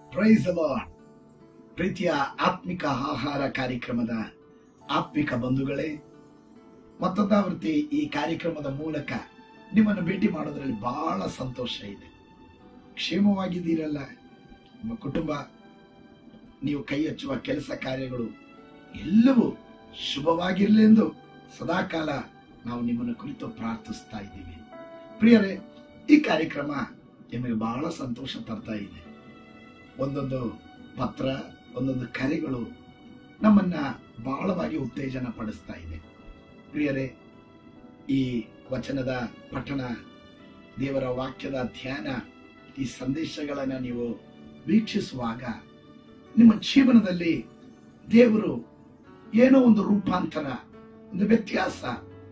price lord ಪ್ರೀತಿಯ ಆತ್ಮಿಕ ಆಹಾರ ಕಾರ್ಯಕ್ರಮದ ಆತ್ಮಿಕ ಬಂಧುಗಳೇ ಮತ್ತೊಂದಾವೃತ್ತಿ ಈ ಕಾರ್ಯಕ್ರಮದ ಮೂಲಕ ನಿಮ್ಮನ್ನು ಭೇಟಿ ಮಾಡೋದ್ರಲ್ಲಿ ಬಹಳ ಸಂತೋಷ ಇದೆ ಕ್ಷೇಮವಾಗಿದ್ದೀರಲ್ಲ ನಿಮ್ಮ ಕುಟುಂಬ ನೀವು ಕೈ ಹಚ್ಚುವ ಕೆಲಸ ಕಾರ್ಯಗಳು ಎಲ್ಲವೂ ಶುಭವಾಗಿರಲಿ ಎಂದು ಸದಾಕಾಲ ನಾವು ನಿಮ್ಮನ್ನು ಕುರಿತು ಪ್ರಾರ್ಥಿಸ್ತಾ ಇದ್ದೀವಿ ಪ್ರಿಯರೇ ಈ ಕಾರ್ಯಕ್ರಮ ನಿಮಗೆ ಬಹಳ ಸಂತೋಷ ತರ್ತಾ ಇದೆ ಒಂದೊಂದು ಪತ್ರ ಒಂದೊಂದು ಕರೆಗಳು ನಮ್ಮನ್ನ ಬಹಳವಾಗಿ ಉತ್ತೇಜನ ಪಡಿಸ್ತಾ ಇದೆ ಪ್ರಿಯರೇ ಈ ವಚನದ ಪಠಣ ದೇವರ ವಾಕ್ಯದ ಧ್ಯಾನ ಈ ಸಂದೇಶಗಳನ್ನ ನೀವು ವೀಕ್ಷಿಸುವಾಗ ನಿಮ್ಮ ಜೀವನದಲ್ಲಿ ದೇವರು ಏನೋ ಒಂದು ರೂಪಾಂತರ ಒಂದು ವ್ಯತ್ಯಾಸ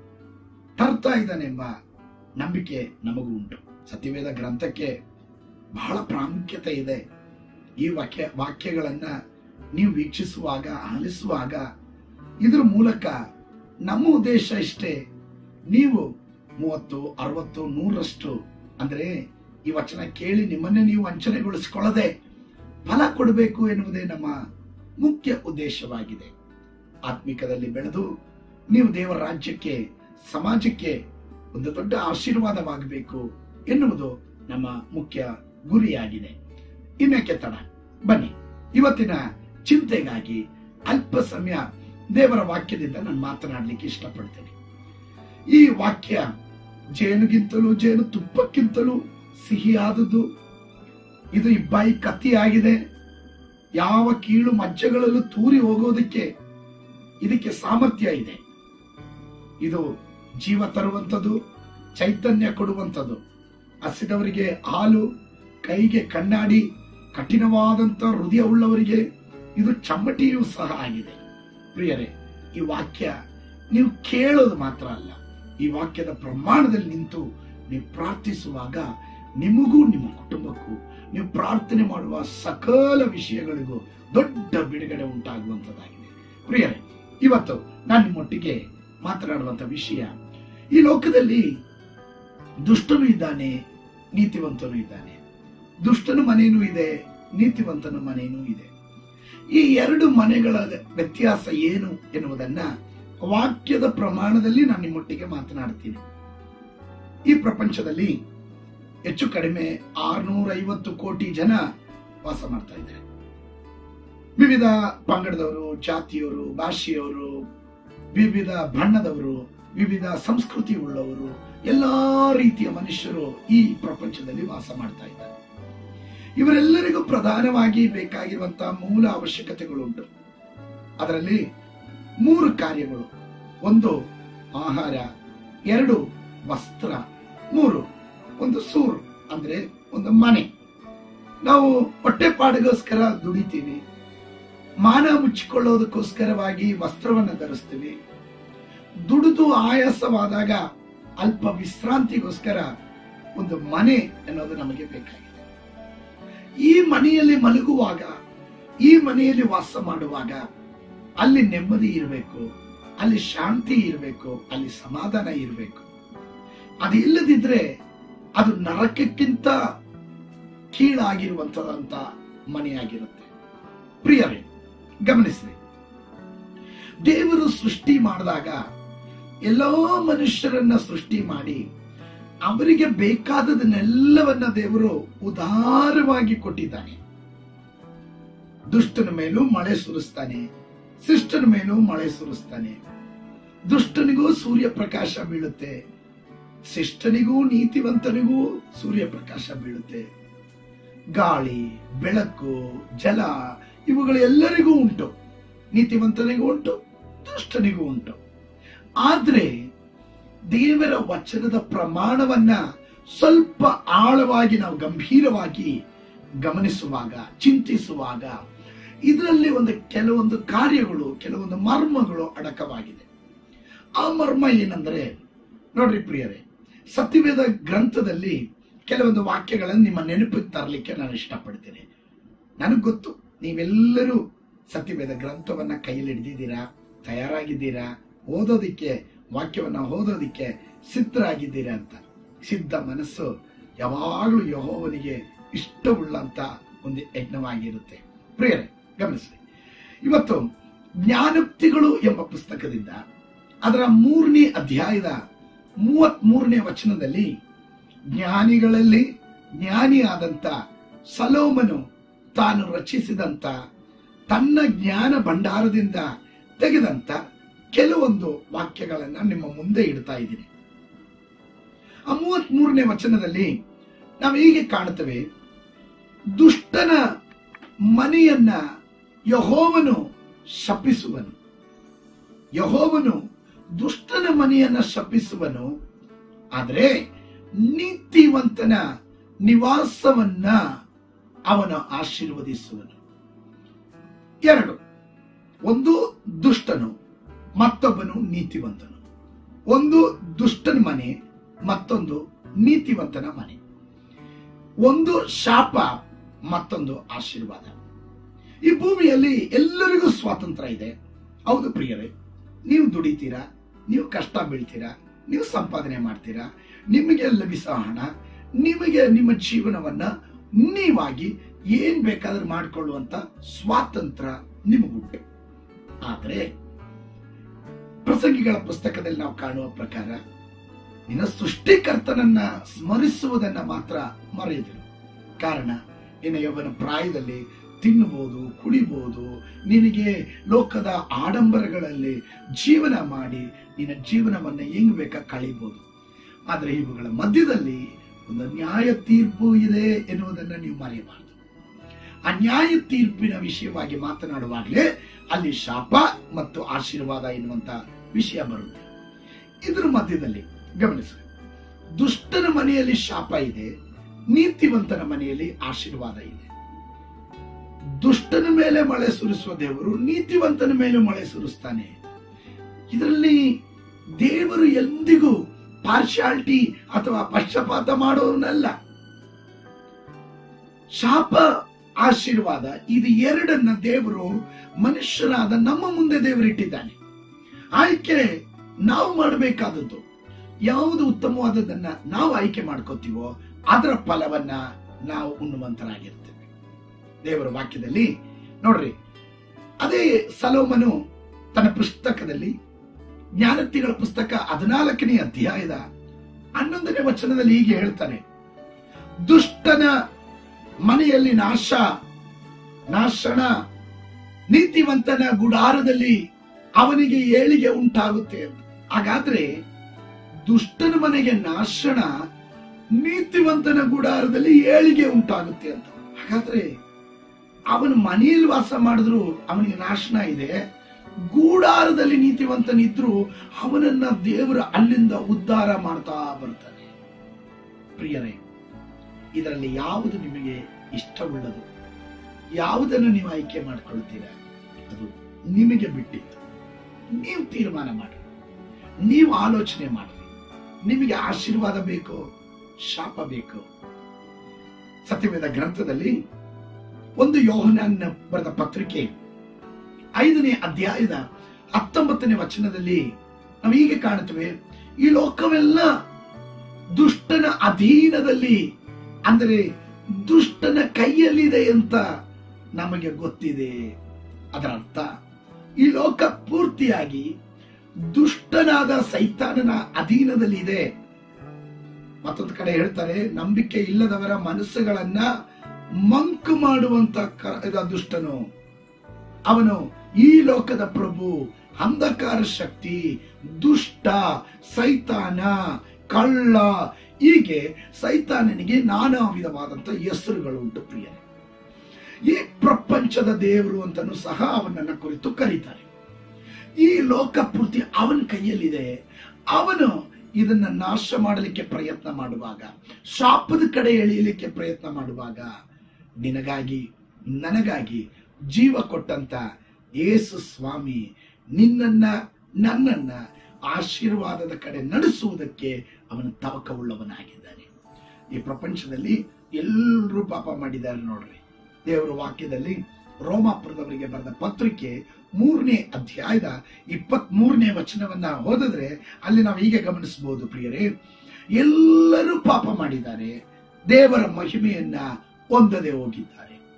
ತರ್ತಾ ಇದ್ದಾನೆಂಬ ನಂಬಿಕೆ ನಮಗೂ ಉಂಟು ಸತ್ಯವೇದ ಗ್ರಂಥಕ್ಕೆ ಬಹಳ ಪ್ರಾಮುಖ್ಯತೆ ಇದೆ ಈ ವಾಕ್ಯ ವಾಕ್ಯಗಳನ್ನ ನೀವು ವೀಕ್ಷಿಸುವಾಗ ಆಲಿಸುವಾಗ ಇದ್ರ ಮೂಲಕ ನಮ್ಮ ಉದ್ದೇಶ ಇಷ್ಟೇ ನೀವು ಮೂವತ್ತು ಅರವತ್ತು ನೂರಷ್ಟು ಅಂದ್ರೆ ಈ ವಚನ ಕೇಳಿ ನಿಮ್ಮನ್ನೇ ನೀವು ವಂಚನೆಗೊಳಿಸಿಕೊಳ್ಳದೆ ಫಲ ಕೊಡಬೇಕು ಎನ್ನುವುದೇ ನಮ್ಮ ಮುಖ್ಯ ಉದ್ದೇಶವಾಗಿದೆ ಆತ್ಮಿಕದಲ್ಲಿ ಬೆಳೆದು ನೀವು ದೇವರ ರಾಜ್ಯಕ್ಕೆ ಸಮಾಜಕ್ಕೆ ಒಂದು ದೊಡ್ಡ ಆಶೀರ್ವಾದವಾಗಬೇಕು ಎನ್ನುವುದು ನಮ್ಮ ಮುಖ್ಯ ಗುರಿಯಾಗಿದೆ ಇನ್ನಕ್ಕೆ ತಡ ಬನ್ನಿ ಇವತ್ತಿನ ಚಿಂತೆಗಾಗಿ ಅಲ್ಪ ಸಮಯ ದೇವರ ವಾಕ್ಯದಿಂದ ನಾನು ಮಾತನಾಡಲಿಕ್ಕೆ ಇಷ್ಟಪಡ್ತೇನೆ ಈ ವಾಕ್ಯ ಜೇನುಗಿಂತಲೂ ಜೇನು ತುಪ್ಪಕ್ಕಿಂತಲೂ ಸಿಹಿಯಾದದ್ದು ಇದು ಇಬ್ಬಾಯಿ ಕತ್ತಿಯಾಗಿದೆ ಯಾವ ಕೀಳು ಮಜ್ಜೆಗಳಲ್ಲೂ ತೂರಿ ಹೋಗೋದಕ್ಕೆ ಇದಕ್ಕೆ ಸಾಮರ್ಥ್ಯ ಇದೆ ಇದು ಜೀವ ತರುವಂಥದ್ದು ಚೈತನ್ಯ ಕೊಡುವಂಥದ್ದು ಹಸಿದವರಿಗೆ ಹಾಲು ಕೈಗೆ ಕಣ್ಣಾಡಿ ಕಠಿಣವಾದಂತ ಹೃದಯ ಉಳ್ಳವರಿಗೆ ಇದು ಚಮ್ಮಟಿಯೂ ಸಹ ಆಗಿದೆ ಪ್ರಿಯರೇ ಈ ವಾಕ್ಯ ನೀವು ಕೇಳೋದು ಮಾತ್ರ ಅಲ್ಲ ಈ ವಾಕ್ಯದ ಪ್ರಮಾಣದಲ್ಲಿ ನಿಂತು ನೀವು ಪ್ರಾರ್ಥಿಸುವಾಗ ನಿಮಗೂ ನಿಮ್ಮ ಕುಟುಂಬಕ್ಕೂ ನೀವು ಪ್ರಾರ್ಥನೆ ಮಾಡುವ ಸಕಲ ವಿಷಯಗಳಿಗೂ ದೊಡ್ಡ ಬಿಡುಗಡೆ ಉಂಟಾಗುವಂತದ್ದಾಗಿದೆ ಪ್ರಿಯರೇ ಇವತ್ತು ನಾನು ನಿಮ್ಮೊಟ್ಟಿಗೆ ಮಾತನಾಡುವಂತ ವಿಷಯ ಈ ಲೋಕದಲ್ಲಿ ದುಷ್ಟನು ಇದ್ದಾನೆ ನೀತಿವಂತನು ಇದ್ದಾನೆ ದುಷ್ಟನ ಮನೆಯೂ ಇದೆ ನೀತಿವಂತನ ಮನೆಯೂ ಇದೆ ಈ ಎರಡು ಮನೆಗಳ ವ್ಯತ್ಯಾಸ ಏನು ಎನ್ನುವುದನ್ನ ವಾಕ್ಯದ ಪ್ರಮಾಣದಲ್ಲಿ ನಾನು ನಿಮ್ಮೊಟ್ಟಿಗೆ ಮಾತನಾಡ್ತೀನಿ ಈ ಪ್ರಪಂಚದಲ್ಲಿ ಹೆಚ್ಚು ಕಡಿಮೆ ಆರ್ನೂರ ಐವತ್ತು ಕೋಟಿ ಜನ ವಾಸ ಮಾಡ್ತಾ ಇದ್ದಾರೆ ವಿವಿಧ ಪಂಗಡದವರು ಜಾತಿಯವರು ಭಾಷೆಯವರು ವಿವಿಧ ಬಣ್ಣದವರು ವಿವಿಧ ಸಂಸ್ಕೃತಿ ಉಳ್ಳವರು ಎಲ್ಲಾ ರೀತಿಯ ಮನುಷ್ಯರು ಈ ಪ್ರಪಂಚದಲ್ಲಿ ವಾಸ ಮಾಡ್ತಾ ಇದ್ದಾರೆ ಇವರೆಲ್ಲರಿಗೂ ಪ್ರಧಾನವಾಗಿ ಬೇಕಾಗಿರುವಂತಹ ಮೂಲ ಅವಶ್ಯಕತೆಗಳುಂಟು ಅದರಲ್ಲಿ ಮೂರು ಕಾರ್ಯಗಳು ಒಂದು ಆಹಾರ ಎರಡು ವಸ್ತ್ರ ಮೂರು ಒಂದು ಸೂರು ಅಂದ್ರೆ ಒಂದು ಮನೆ ನಾವು ಹೊಟ್ಟೆಪಾಡಿಗೋಸ್ಕರ ದುಡಿತೀವಿ ಮಾನ ಮುಚ್ಚಿಕೊಳ್ಳೋದಕ್ಕೋಸ್ಕರವಾಗಿ ವಸ್ತ್ರವನ್ನು ಧರಿಸ್ತೀವಿ ದುಡಿದು ಆಯಾಸವಾದಾಗ ಅಲ್ಪ ವಿಶ್ರಾಂತಿಗೋಸ್ಕರ ಒಂದು ಮನೆ ಅನ್ನೋದು ನಮಗೆ ಬೇಕಾಗಿದೆ ಈ ಮನೆಯಲ್ಲಿ ಮಲಗುವಾಗ ಈ ಮನೆಯಲ್ಲಿ ವಾಸ ಮಾಡುವಾಗ ಅಲ್ಲಿ ನೆಮ್ಮದಿ ಇರಬೇಕು ಅಲ್ಲಿ ಶಾಂತಿ ಇರಬೇಕು ಅಲ್ಲಿ ಸಮಾಧಾನ ಇರಬೇಕು ಅದು ಇಲ್ಲದಿದ್ರೆ ಅದು ನರಕಕ್ಕಿಂತ ಕೀಳಾಗಿರುವಂತದಂತ ಮನೆಯಾಗಿರುತ್ತೆ ಪ್ರಿಯರೇ ಗಮನಿಸಿ ದೇವರು ಸೃಷ್ಟಿ ಮಾಡಿದಾಗ ಎಲ್ಲಾ ಮನುಷ್ಯರನ್ನ ಸೃಷ್ಟಿ ಮಾಡಿ ಅವರಿಗೆ ಬೇಕಾದದನ್ನೆಲ್ಲವನ್ನ ದೇವರು ಉದಾರವಾಗಿ ಕೊಟ್ಟಿದ್ದಾನೆ ದುಷ್ಟನ ಮೇಲೂ ಮಳೆ ಸುರಿಸ್ತಾನೆ ಶಿಷ್ಟನ ಮೇಲೂ ಮಳೆ ಸುರಿಸ್ತಾನೆ ದುಷ್ಟನಿಗೂ ಸೂರ್ಯ ಪ್ರಕಾಶ ಬೀಳುತ್ತೆ ಶಿಷ್ಟನಿಗೂ ನೀತಿವಂತನಿಗೂ ಸೂರ್ಯ ಪ್ರಕಾಶ ಬೀಳುತ್ತೆ ಗಾಳಿ ಬೆಳಕು ಜಲ ಇವುಗಳು ಎಲ್ಲರಿಗೂ ಉಂಟು ನೀತಿವಂತನಿಗೂ ಉಂಟು ದುಷ್ಟನಿಗೂ ಉಂಟು ಆದ್ರೆ ದೇವರ ವಚನದ ಪ್ರಮಾಣವನ್ನ ಸ್ವಲ್ಪ ಆಳವಾಗಿ ನಾವು ಗಂಭೀರವಾಗಿ ಗಮನಿಸುವಾಗ ಚಿಂತಿಸುವಾಗ ಇದರಲ್ಲಿ ಒಂದು ಕೆಲವೊಂದು ಕಾರ್ಯಗಳು ಕೆಲವೊಂದು ಮರ್ಮಗಳು ಅಡಕವಾಗಿದೆ ಆ ಮರ್ಮ ಏನಂದ್ರೆ ನೋಡ್ರಿ ಪ್ರಿಯರೇ ಸತ್ಯವೇದ ಗ್ರಂಥದಲ್ಲಿ ಕೆಲವೊಂದು ವಾಕ್ಯಗಳನ್ನು ನಿಮ್ಮ ನೆನಪಿಗೆ ತರಲಿಕ್ಕೆ ನಾನು ಇಷ್ಟಪಡ್ತೇನೆ ನನಗೆ ಗೊತ್ತು ನೀವೆಲ್ಲರೂ ಸತ್ಯವೇದ ಗ್ರಂಥವನ್ನ ಕೈಯಲ್ಲಿ ಹಿಡಿದಿದ್ದೀರಾ ತಯಾರಾಗಿದ್ದೀರಾ ಓದೋದಿಕ್ಕೆ ವಾಕ್ಯವನ್ನ ಓದೋದಿಕ್ಕೆ ಸಿದ್ಧರಾಗಿದ್ದೀರಾ ಅಂತ ಸಿದ್ಧ ಮನಸ್ಸು ಯಾವಾಗಲೂ ಯಹೋವನಿಗೆ ಇಷ್ಟವುಳ್ಳಂತ ಒಂದು ಯಜ್ಞವಾಗಿರುತ್ತೆ ಪ್ರಿಯರೇ ಗಮನಿಸಿ ಇವತ್ತು ಜ್ಞಾನೋಕ್ತಿಗಳು ಎಂಬ ಪುಸ್ತಕದಿಂದ ಅದರ ಮೂರನೇ ಅಧ್ಯಾಯದ ಮೂವತ್ ಮೂರನೇ ವಚನದಲ್ಲಿ ಜ್ಞಾನಿಗಳಲ್ಲಿ ಜ್ಞಾನಿಯಾದಂತ ಸಲೋಮನು ತಾನು ರಚಿಸಿದಂತ ತನ್ನ ಜ್ಞಾನ ಭಂಡಾರದಿಂದ ತೆಗೆದಂತ ಕೆಲವೊಂದು ವಾಕ್ಯಗಳನ್ನ ನಿಮ್ಮ ಮುಂದೆ ಇಡ್ತಾ ಇದ್ದೀನಿ ಆ ಮೂವತ್ ಮೂರನೇ ವಚನದಲ್ಲಿ ನಾವು ಹೀಗೆ ಕಾಣುತ್ತೇವೆ ದುಷ್ಟನ ಮನೆಯನ್ನ ಯಹೋವನು ಶಪಿಸುವನು ಯಹೋವನು ದುಷ್ಟನ ಮನೆಯನ್ನ ಶಪಿಸುವನು ಆದರೆ ನೀತಿವಂತನ ನಿವಾಸವನ್ನ ಅವನು ಆಶೀರ್ವದಿಸುವನು ಎರಡು ಒಂದು ದುಷ್ಟನು ಮತ್ತೊಬ್ಬನು ನೀತಿವಂತನು ಒಂದು ದುಷ್ಟನ ಮನೆ ಮತ್ತೊಂದು ನೀತಿವಂತನ ಮನೆ ಒಂದು ಶಾಪ ಮತ್ತೊಂದು ಆಶೀರ್ವಾದ ಈ ಭೂಮಿಯಲ್ಲಿ ಎಲ್ಲರಿಗೂ ಸ್ವಾತಂತ್ರ್ಯ ಇದೆ ಹೌದು ಪ್ರಿಯರೇ ನೀವು ದುಡಿತೀರಾ ನೀವು ಕಷ್ಟ ಬೀಳ್ತೀರಾ ನೀವು ಸಂಪಾದನೆ ಮಾಡ್ತೀರಾ ನಿಮಗೆ ಲಭಿಸೋ ಹಣ ನಿಮಗೆ ನಿಮ್ಮ ಜೀವನವನ್ನ ನೀವಾಗಿ ಏನ್ ಬೇಕಾದ್ರೂ ಮಾಡಿಕೊಳ್ಳುವಂತ ಸ್ವಾತಂತ್ರ್ಯ ನಿಮಗುಂಟು ಆದರೆ ಪ್ರಸಂಗಿಗಳ ಪುಸ್ತಕದಲ್ಲಿ ನಾವು ಕಾಣುವ ಪ್ರಕಾರ ನಿನ್ನ ಸೃಷ್ಟಿಕರ್ತನನ್ನ ಸ್ಮರಿಸುವುದನ್ನ ಮಾತ್ರ ಮರೆಯದಿರು ಕಾರಣ ನಿನ್ನ ಯೌವನ ಪ್ರಾಯದಲ್ಲಿ ತಿನ್ನಬಹುದು ಕುಡಿಬಹುದು ನಿನಗೆ ಲೋಕದ ಆಡಂಬರಗಳಲ್ಲಿ ಜೀವನ ಮಾಡಿ ನಿನ್ನ ಜೀವನವನ್ನ ಹೆಂಗ್ ಬೇಕಾ ಕಳೀಬಹುದು ಆದ್ರೆ ಇವುಗಳ ಮಧ್ಯದಲ್ಲಿ ಒಂದು ನ್ಯಾಯ ತೀರ್ಪು ಇದೆ ಎನ್ನುವುದನ್ನ ನೀವು ಮರೆಯಬಾರದು ಆ ನ್ಯಾಯ ತೀರ್ಪಿನ ವಿಷಯವಾಗಿ ಮಾತನಾಡುವಾಗಲೇ ಅಲ್ಲಿ ಶಾಪ ಮತ್ತು ಆಶೀರ್ವಾದ ಎನ್ನುವಂತ ವಿಷಯ ಬರುತ್ತೆ ಇದರ ಮಧ್ಯದಲ್ಲಿ ಗಮನಿಸಿ ದುಷ್ಟನ ಮನೆಯಲ್ಲಿ ಶಾಪ ಇದೆ ನೀತಿವಂತನ ಮನೆಯಲ್ಲಿ ಆಶೀರ್ವಾದ ಇದೆ ದುಷ್ಟನ ಮೇಲೆ ಮಳೆ ಸುರಿಸುವ ದೇವರು ನೀತಿವಂತನ ಮೇಲೆ ಮಳೆ ಸುರಿಸ್ತಾನೆ ಇದರಲ್ಲಿ ದೇವರು ಎಂದಿಗೂ ಪಾರ್ಶಾಲಿಟಿ ಅಥವಾ ಪಕ್ಷಪಾತ ಮಾಡೋನಲ್ಲ ಶಾಪ ಆಶೀರ್ವಾದ ಇದು ಎರಡನ್ನ ದೇವರು ಮನುಷ್ಯರಾದ ನಮ್ಮ ಮುಂದೆ ದೇವರು ಇಟ್ಟಿದ್ದಾನೆ ಆಯ್ಕೆ ನಾವು ಮಾಡಬೇಕಾದದ್ದು ಯಾವುದು ಉತ್ತಮವಾದದನ್ನ ನಾವು ಆಯ್ಕೆ ಮಾಡ್ಕೋತೀವೋ ಅದರ ಫಲವನ್ನ ನಾವು ಉಣ್ಣುವಂತರಾಗಿರ್ತೇವೆ ದೇವರ ವಾಕ್ಯದಲ್ಲಿ ನೋಡ್ರಿ ಅದೇ ಸಲೋಮನು ತನ್ನ ಪುಸ್ತಕದಲ್ಲಿ ಜ್ಞಾನತಿಗಳ ಪುಸ್ತಕ ಹದಿನಾಲ್ಕನೇ ಅಧ್ಯಾಯದ ಹನ್ನೊಂದನೇ ವಚನದಲ್ಲಿ ಹೀಗೆ ಹೇಳ್ತಾನೆ ದುಷ್ಟನ ಮನೆಯಲ್ಲಿ ನಾಶ ನಾಶನ ನೀತಿವಂತನ ಗುಡಾರದಲ್ಲಿ ಅವನಿಗೆ ಏಳಿಗೆ ಉಂಟಾಗುತ್ತೆ ಅಂತ ಹಾಗಾದ್ರೆ ದುಷ್ಟನ ಮನೆಗೆ ನಾಶನ ನೀತಿವಂತನ ಗುಡಾರದಲ್ಲಿ ಏಳಿಗೆ ಉಂಟಾಗುತ್ತೆ ಅಂತ ಹಾಗಾದ್ರೆ ಅವನ ಮನೆಯಲ್ಲಿ ವಾಸ ಮಾಡಿದ್ರು ಅವನಿಗೆ ನಾಶನ ಇದೆ ಗೂಡಾರದಲ್ಲಿ ನೀತಿವಂತನಿದ್ರು ಅವನನ್ನ ದೇವರು ಅಲ್ಲಿಂದ ಉದ್ಧಾರ ಮಾಡ್ತಾ ಬರ್ತಾನೆ ಪ್ರಿಯರೇ ಇದರಲ್ಲಿ ಯಾವುದು ನಿಮಗೆ ಇಷ್ಟವುಳ್ಳದು ಯಾವುದನ್ನು ನೀವು ಆಯ್ಕೆ ಮಾಡ್ಕೊಳ್ತೀರಾ ಅದು ನಿಮಗೆ ಬಿಟ್ಟಿದ್ದು ನೀವು ತೀರ್ಮಾನ ಮಾಡಿ ನೀವು ಆಲೋಚನೆ ಮಾಡಿ ನಿಮಗೆ ಆಶೀರ್ವಾದ ಬೇಕು ಶಾಪ ಬೇಕು ಸತ್ಯವೇದ ಗ್ರಂಥದಲ್ಲಿ ಒಂದು ಯೋಹನನ್ನ ಬರೆದ ಪತ್ರಿಕೆ ಐದನೇ ಅಧ್ಯಾಯದ ಹತ್ತೊಂಬತ್ತನೇ ವಚನದಲ್ಲಿ ನಾವು ಹೀಗೆ ಕಾಣುತ್ತೇವೆ ಈ ಲೋಕವೆಲ್ಲ ದುಷ್ಟನ ಅಧೀನದಲ್ಲಿ ಅಂದರೆ ದುಷ್ಟನ ಕೈಯಲ್ಲಿದೆ ಅಂತ ನಮಗೆ ಗೊತ್ತಿದೆ ಅದರ ಅರ್ಥ ಈ ಲೋಕ ಪೂರ್ತಿಯಾಗಿ ದುಷ್ಟನಾದ ಸೈತಾನನ ಅಧೀನದಲ್ಲಿ ಇದೆ ಮತ್ತೊಂದು ಕಡೆ ಹೇಳ್ತಾರೆ ನಂಬಿಕೆ ಇಲ್ಲದವರ ಮನಸ್ಸುಗಳನ್ನ ಮಂಕು ಮಾಡುವಂತ ಕ- ಇದ ದುಷ್ಟನು ಅವನು ಈ ಲೋಕದ ಪ್ರಭು ಅಂಧಕಾರ ಶಕ್ತಿ ದುಷ್ಟ ಸೈತಾನ ಕಳ್ಳ ಹೀಗೆ ಸೈತಾನನಿಗೆ ನಾನಾ ವಿಧವಾದಂತ ಹೆಸರುಗಳು ಉಂಟು ಪ್ರಿಯರೇ ಈ ಪ್ರಪಂಚದ ದೇವರು ಅಂತನೂ ಸಹ ಅವನನ್ನ ಕುರಿತು ಕರೀತಾರೆ ಈ ಲೋಕ ಪೂರ್ತಿ ಅವನ ಕೈಯಲ್ಲಿದೆ ಅವನು ಇದನ್ನ ನಾಶ ಮಾಡಲಿಕ್ಕೆ ಪ್ರಯತ್ನ ಮಾಡುವಾಗ ಶಾಪದ ಕಡೆ ಎಳೆಯಲಿಕ್ಕೆ ಪ್ರಯತ್ನ ಮಾಡುವಾಗ ನಿನಗಾಗಿ ನನಗಾಗಿ ಜೀವ ಕೊಟ್ಟಂತ ಯೇಸು ಸ್ವಾಮಿ ನಿನ್ನನ್ನ ನನ್ನನ್ನ ಆಶೀರ್ವಾದದ ಕಡೆ ನಡೆಸುವುದಕ್ಕೆ ಅವನು ತವಕವುಳ್ಳವನಾಗಿದ್ದಾನೆ ಈ ಪ್ರಪಂಚದಲ್ಲಿ ಎಲ್ಲರೂ ಪಾಪ ಮಾಡಿದ್ದಾರೆ ನೋಡ್ರಿ ದೇವರ ವಾಕ್ಯದಲ್ಲಿ ರೋಮಾಪುರದವರಿಗೆ ಬರೆದ ಪತ್ರಿಕೆ ಮೂರನೇ ಅಧ್ಯಾಯದ ಇಪ್ಪತ್ತ್ ಮೂರನೇ ವಚನವನ್ನ ಓದಿದ್ರೆ ಅಲ್ಲಿ ನಾವು ಹೀಗೆ ಗಮನಿಸಬಹುದು ಪ್ರಿಯರೇ ಎಲ್ಲರೂ ಪಾಪ ಮಾಡಿದ್ದಾರೆ ದೇವರ ಮಹಿಮೆಯನ್ನ ಹೊಂದದೆ ಹೋಗಿದ್ದಾರೆ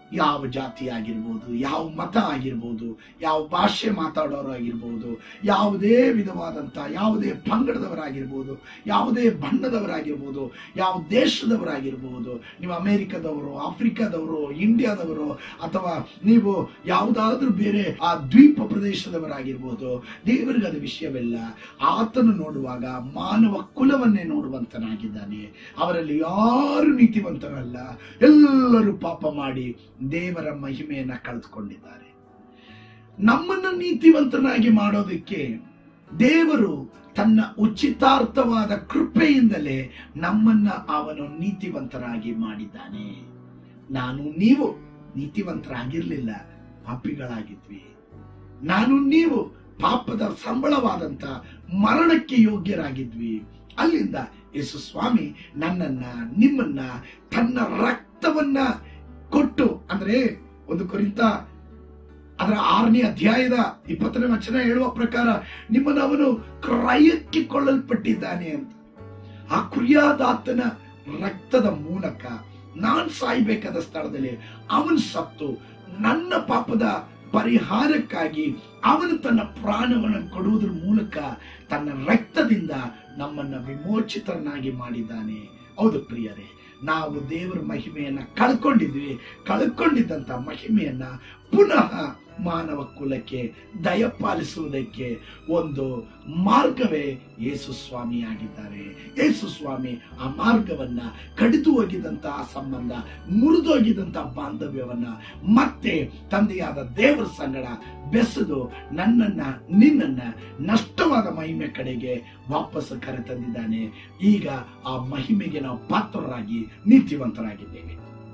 ಯಾವ ಜಾತಿ ಆಗಿರ್ಬೋದು ಯಾವ ಮತ ಆಗಿರ್ಬೋದು ಯಾವ ಭಾಷೆ ಮಾತಾಡೋರು ಆಗಿರ್ಬೋದು ಯಾವುದೇ ವಿಧವಾದಂಥ ಯಾವುದೇ ಪಂಗಡದವರಾಗಿರ್ಬೋದು ಯಾವುದೇ ಬಣ್ಣದವರಾಗಿರ್ಬೋದು ಯಾವ ದೇಶದವರಾಗಿರ್ಬೋದು ನೀವು ಅಮೆರಿಕದವರು ಆಫ್ರಿಕಾದವರು ಇಂಡಿಯಾದವರು ಅಥವಾ ನೀವು ಯಾವುದಾದ್ರೂ ಬೇರೆ ಆ ದ್ವೀಪ ಪ್ರದೇಶದವರಾಗಿರ್ಬೋದು ದೇವರಿಗೆ ಅದು ವಿಷಯವಿಲ್ಲ ಆತನು ನೋಡುವಾಗ ಮಾನವ ಕುಲವನ್ನೇ ನೋಡುವಂತನಾಗಿದ್ದಾನೆ ಅವರಲ್ಲಿ ಯಾರು ನೀತಿವಂತರಲ್ಲ ಎಲ್ಲರೂ ಪಾಪ ಮಾಡಿ ದೇವರ ಮಹಿಮೆಯನ್ನ ಕಳೆದುಕೊಂಡಿದ್ದಾರೆ ನಮ್ಮನ್ನು ನೀತಿವಂತನಾಗಿ ಮಾಡೋದಕ್ಕೆ ದೇವರು ತನ್ನ ಉಚಿತಾರ್ಥವಾದ ಕೃಪೆಯಿಂದಲೇ ನಮ್ಮನ್ನ ಅವನು ನೀತಿವಂತರಾಗಿ ಮಾಡಿದ್ದಾನೆ ನಾನು ನೀವು ನೀತಿವಂತರಾಗಿರ್ಲಿಲ್ಲ ಪಾಪಿಗಳಾಗಿದ್ವಿ ನಾನು ನೀವು ಪಾಪದ ಸಂಬಳವಾದಂತ ಮರಣಕ್ಕೆ ಯೋಗ್ಯರಾಗಿದ್ವಿ ಅಲ್ಲಿಂದ ಯೇಸು ಸ್ವಾಮಿ ನನ್ನನ್ನ ನಿಮ್ಮನ್ನ ತನ್ನ ರಕ್ತವನ್ನ ಕೊಟ್ಟು ಅಂದ್ರೆ ಒಂದು ಕುರಿತ ಅದರ ಆರನೇ ಅಧ್ಯಾಯದ ಇಪ್ಪತ್ತನೇ ವಚನ ಹೇಳುವ ಪ್ರಕಾರ ನಿಮ್ಮನ್ನು ಅವನು ಕ್ರಯಕ್ಕೆ ಕೊಳ್ಳಲ್ಪಟ್ಟಿದ್ದಾನೆ ಅಂತ ಆ ಕುರಿಯಾದಾತನ ರಕ್ತದ ಮೂಲಕ ನಾನ್ ಸಾಯ್ಬೇಕಾದ ಸ್ಥಳದಲ್ಲಿ ಅವನು ಸತ್ತು ನನ್ನ ಪಾಪದ ಪರಿಹಾರಕ್ಕಾಗಿ ಅವನು ತನ್ನ ಪ್ರಾಣವನ್ನು ಕೊಡುವುದರ ಮೂಲಕ ತನ್ನ ರಕ್ತದಿಂದ ನಮ್ಮನ್ನ ವಿಮೋಚಿತರನ್ನಾಗಿ ಮಾಡಿದ್ದಾನೆ ಹೌದು ಪ್ರಿಯರೇ ನಾವು ದೇವರ ಮಹಿಮೆಯನ್ನ ಕಳ್ಕೊಂಡಿದ್ವಿ ಕಳ್ಕೊಂಡಿದ್ದಂತ ಮಹಿಮೆಯನ್ನ ಪುನಃ ಮಾನವ ಕುಲಕ್ಕೆ ದಯಪಾಲಿಸುವುದಕ್ಕೆ ಒಂದು ಮಾರ್ಗವೇ ಯೇಸು ಸ್ವಾಮಿ ಆಗಿದ್ದಾರೆ ಯೇಸು ಸ್ವಾಮಿ ಆ ಮಾರ್ಗವನ್ನ ಕಡಿದು ಹೋಗಿದಂತಹ ಸಂಬಂಧ ಮುರಿದೋಗಿದಂತಹ ಬಾಂಧವ್ಯವನ್ನ ಮತ್ತೆ ತಂದೆಯಾದ ದೇವರ ಸಂಗಡ ಬೆಸೆದು ನನ್ನನ್ನ ನಿನ್ನನ್ನ ನಷ್ಟವಾದ ಮಹಿಮೆ ಕಡೆಗೆ ವಾಪಸ್ ಕರೆತಂದಿದ್ದಾನೆ ಈಗ ಆ ಮಹಿಮೆಗೆ ನಾವು ಪಾತ್ರರಾಗಿ ನೀತಿವಂತರಾಗಿದ್ದೇವೆ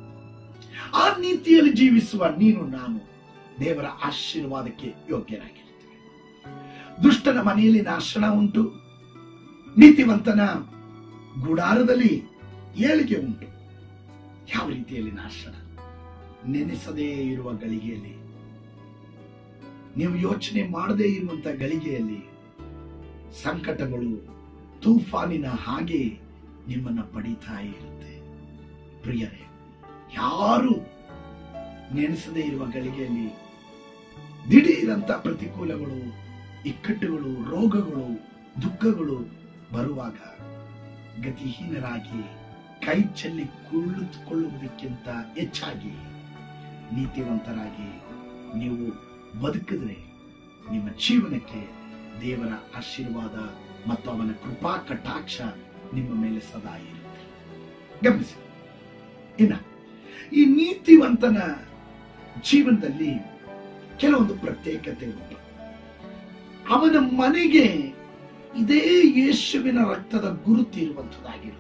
ಆ ನೀತಿಯಲ್ಲಿ ಜೀವಿಸುವ ನೀನು ನಾನು ದೇವರ ಆಶೀರ್ವಾದಕ್ಕೆ ಯೋಗ್ಯರಾಗಿರುತ್ತೇವೆ ದುಷ್ಟನ ಮನೆಯಲ್ಲಿ ನಾಶನ ಉಂಟು ನೀತಿವಂತನ ಗುಡಾರದಲ್ಲಿ ಏಳಿಗೆ ಉಂಟು ಯಾವ ರೀತಿಯಲ್ಲಿ ನಾಶನ ನೆನೆಸದೇ ಇರುವ ಗಳಿಗೆಯಲ್ಲಿ ನೀವು ಯೋಚನೆ ಮಾಡದೇ ಇರುವಂತ ಗಳಿಗೆಯಲ್ಲಿ ಸಂಕಟಗಳು ತೂಫಾನಿನ ಹಾಗೆ ನಿಮ್ಮನ್ನ ಪಡೀತಾ ಇರುತ್ತೆ ಪ್ರಿಯರೇ ಯಾರು ನೆನೆಸದೇ ಇರುವ ಗಳಿಗೆಯಲ್ಲಿ ದಿಢೀರಂತ ಪ್ರತಿಕೂಲಗಳು ಇಕ್ಕಟ್ಟುಗಳು ರೋಗಗಳು ದುಃಖಗಳು ಬರುವಾಗ ಗತಿಹೀನರಾಗಿ ಕೈ ಚೆಲ್ಲಿ ಕುಳಿತುಕೊಳ್ಳುವುದಕ್ಕಿಂತ ಹೆಚ್ಚಾಗಿ ನೀತಿವಂತರಾಗಿ ನೀವು ಬದುಕಿದ್ರೆ ನಿಮ್ಮ ಜೀವನಕ್ಕೆ ದೇವರ ಆಶೀರ್ವಾದ ಮತ್ತು ಅವನ ಕೃಪಾ ಕಟಾಕ್ಷ ನಿಮ್ಮ ಮೇಲೆ ಸದಾ ಇರುತ್ತೆ ಗಮನಿಸಿ ಇನ್ನ ಈ ನೀತಿವಂತನ ಜೀವನದಲ್ಲಿ ಕೆಲವೊಂದು ಪ್ರತ್ಯೇಕತೆ ಉಂಟು ಅವನ ಮನೆಗೆ ಇದೇ ಯೇಸುವಿನ ರಕ್ತದ ಗುರುತು ಇರುವಂತದ್ದಾಗಿರುತ್ತೆ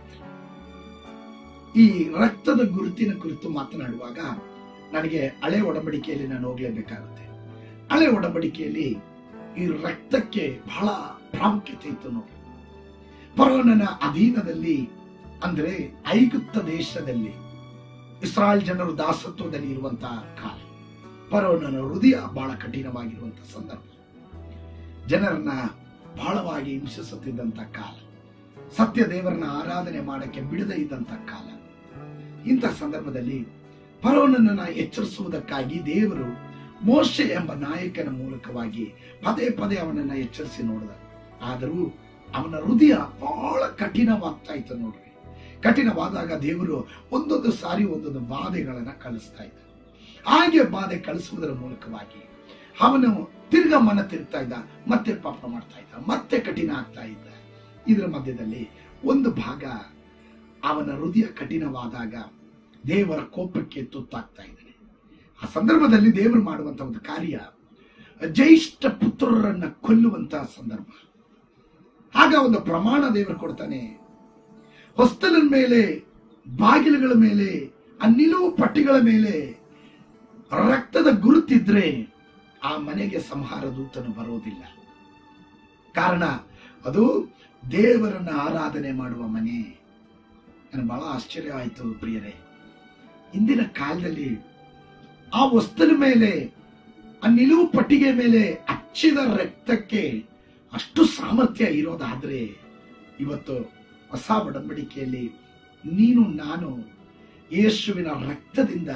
ಈ ರಕ್ತದ ಗುರುತಿನ ಕುರಿತು ಮಾತನಾಡುವಾಗ ನನಗೆ ಹಳೆ ಒಡಂಬಡಿಕೆಯಲ್ಲಿ ನಾನು ಹೋಗ್ಲೇಬೇಕಾಗುತ್ತೆ ಹಳೆ ಒಡಂಬಡಿಕೆಯಲ್ಲಿ ಈ ರಕ್ತಕ್ಕೆ ಬಹಳ ಪ್ರಾಮುಖ್ಯತೆ ಇತ್ತು ನೋಡಿ ಫರೋನನ ಅಧೀನದಲ್ಲಿ ಅಂದ್ರೆ ಐಗುಪ್ತ ದೇಶದಲ್ಲಿ ಇಸ್ರಾಯೇಲ್ ಜನರು ದಾಸತ್ವದಲ್ಲಿ ಇರುವಂತಹ ಕಾಲ ಫರೋನನ ಹೃದಯ ಬಹಳ ಕಠಿಣವಾಗಿರುವಂತಹ ಸಂದರ್ಭ ಜನರನ್ನ ಬಹಳವಾಗಿ ಹಿಂಸಿಸುತ್ತಿದ್ದಂತ ಕಾಲ ಸತ್ಯ ದೇವರನ್ನ ಆರಾಧನೆ ಮಾಡಕ್ಕೆ ಬಿಡದೇ ಇದ್ದಂತ ಕಾಲ ಇಂಥ ಸಂದರ್ಭದಲ್ಲಿ ಫರೋನನ್ನ ಎಚ್ಚರಿಸುವುದಕ್ಕಾಗಿ ದೇವರು ಮೋಶೆ ಎಂಬ ನಾಯಕನ ಮೂಲಕವಾಗಿ ಪದೇ ಪದೇ ಅವನನ್ನ ಎಚ್ಚರಿಸಿ ನೋಡಿದ ಆದರೂ ಅವನ ಹೃದಯ ಬಹಳ ಕಠಿಣವಾಗ್ತಾ ಇತ್ತು ನೋಡ್ರಿ ಕಠಿಣವಾದಾಗ ದೇವರು ಒಂದೊಂದು ಸಾರಿ ಒಂದೊಂದು ಬಾಧೆಗಳನ್ನ ಕಳಿಸ್ತಾ ಇದ್ದ ಹಾಗೆ ಬಾಧೆ ಕಳಿಸುವುದರ ಮೂಲಕವಾಗಿ ಅವನು ತಿರ್ಗಾ ಮನ ತಿರುಗ್ತಾ ಇದ್ದ ಮತ್ತೆ ಪಾಪ ಮಾಡ್ತಾ ಇದ್ದ ಮತ್ತೆ ಕಠಿಣ ಆಗ್ತಾ ಇದ್ದ ಇದರ ಮಧ್ಯದಲ್ಲಿ ಒಂದು ಭಾಗ ಅವನ ಹೃದಯ ಕಠಿಣವಾದಾಗ ದೇವರ ಕೋಪಕ್ಕೆ ತುತ್ತಾಗ್ತಾ ಇದ್ದಾನೆ ಆ ಸಂದರ್ಭದಲ್ಲಿ ದೇವರು ಮಾಡುವಂತ ಒಂದು ಕಾರ್ಯ ಜ್ಯೇಷ್ಠ ಪುತ್ರರನ್ನ ಕೊಲ್ಲುವಂತಹ ಸಂದರ್ಭ ಆಗ ಒಂದು ಪ್ರಮಾಣ ದೇವರು ಕೊಡ್ತಾನೆ ಹೊಸ್ತಲಿನ ಮೇಲೆ ಬಾಗಿಲುಗಳ ಮೇಲೆ ಆ ನಿಲುವು ಪಟ್ಟಿಗಳ ಮೇಲೆ ರಕ್ತದ ಗುರುತಿದ್ರೆ ಆ ಮನೆಗೆ ಸಂಹಾರ ದೂತನು ಬರೋದಿಲ್ಲ ಕಾರಣ ಅದು ದೇವರನ್ನ ಆರಾಧನೆ ಮಾಡುವ ಮನೆ ನನಗೆ ಬಹಳ ಆಶ್ಚರ್ಯ ಆಯ್ತು ಪ್ರಿಯರೇ ಇಂದಿನ ಕಾಲದಲ್ಲಿ ಆ ವಸ್ತುನ ಮೇಲೆ ಆ ನಿಲುವು ಪಟ್ಟಿಗೆ ಮೇಲೆ ಹಚ್ಚಿದ ರಕ್ತಕ್ಕೆ ಅಷ್ಟು ಸಾಮರ್ಥ್ಯ ಇರೋದಾದ್ರೆ ಇವತ್ತು ಹೊಸ ಒಡಂಬಡಿಕೆಯಲ್ಲಿ ನೀನು ನಾನು ಯೇಸುವಿನ ರಕ್ತದಿಂದ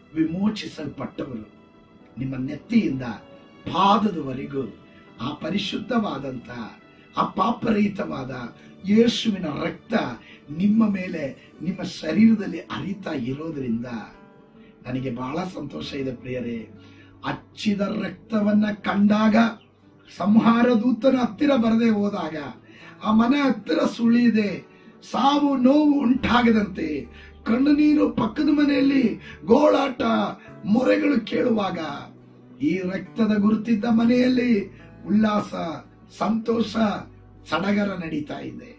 ವಿಮೋಚಿಸಲ್ಪಟ್ಟವರು ನಿಮ್ಮ ನೆತ್ತಿಯಿಂದ ಪಾದದವರೆಗೂ ಆ ಪರಿಶುದ್ಧವಾದಂತ ಆ ಪಾಪರಹಿತವಾದ ಯೇಸುವಿನ ರಕ್ತ ನಿಮ್ಮ ಮೇಲೆ ನಿಮ್ಮ ಶರೀರದಲ್ಲಿ ಹರಿತಾ ಇರೋದ್ರಿಂದ ನನಗೆ ಬಹಳ ಸಂತೋಷ ಇದೆ ಪ್ರಿಯರೇ ಹಚ್ಚಿದ ರಕ್ತವನ್ನ ಕಂಡಾಗ ಸಂಹಾರ ದೂತನ ಹತ್ತಿರ ಬರದೆ ಹೋದಾಗ ಆ ಮನೆ ಹತ್ತಿರ ಸುಳಿಯಿದೆ ಸಾವು ನೋವು ಉಂಟಾಗದಂತೆ ಕಣ್ಣು ನೀರು ಪಕ್ಕದ ಮನೆಯಲ್ಲಿ ಗೋಳಾಟ ಮೊರೆಗಳು ಕೇಳುವಾಗ ಈ ರಕ್ತದ ಗುರುತಿದ್ದ ಮನೆಯಲ್ಲಿ ಉಲ್ಲಾಸ ಸಂತೋಷ ಸಡಗರ ನಡೀತಾ ಇದೆ